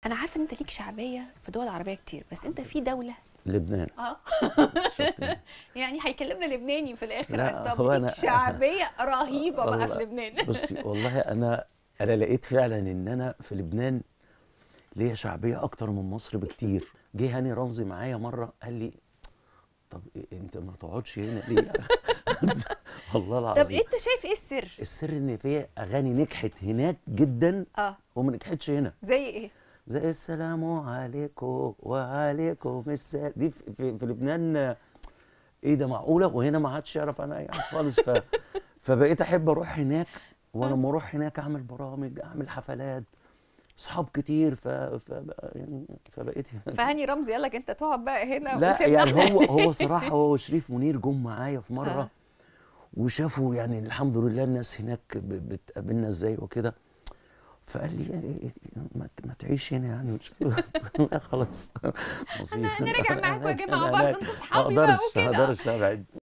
انا عارفه ان انت ليك شعبيه في دول عربيه كتير بس انت في دوله لبنان اه شفت يعني هيكلمنا لبناني في الاخر لا، عصام هو ليك أنا- شعبيه رهيبه بقى والله- في لبنان بصي والله انا انا لقيت فعلا ان انا في لبنان ليا شعبيه اكتر من مصر بكتير جه هاني رمزي معايا مره قال لي طب إيه انت ما تقعدش هنا ليه والله طب العظيم انت شايف ايه السر السر ان في اغاني نجحت هناك جدا اه وما نجحتش هنا زي ايه زي السلام عليكم وعليكم السلام دي في, في, في لبنان آه، ايه ده معقوله وهنا ما حدش يعرف انا اي حاجه خالص ف فبقيت احب اروح هناك ولما اروح هناك اعمل برامج اعمل حفلات اصحاب كتير ف, ف يعني فبقيت هناك فهاني رمزي قال لك انت تقعد بقى هنا لا وسيبنا يعني احنا. هو هو صراحه هو وشريف منير جم معايا في مره آه. وشافوا يعني الحمد لله الناس هناك ب- بتقابلنا ازاي وكده فقال لي يعني ما ت- ما تعيش هنا يعني مش لا خلاص نصيب أنا- أنا راجع معاكم يا جماعة أنا- برضه، أنا انتوا صحابي ما بقى اقدرش وكده. ما اقدرش ابعد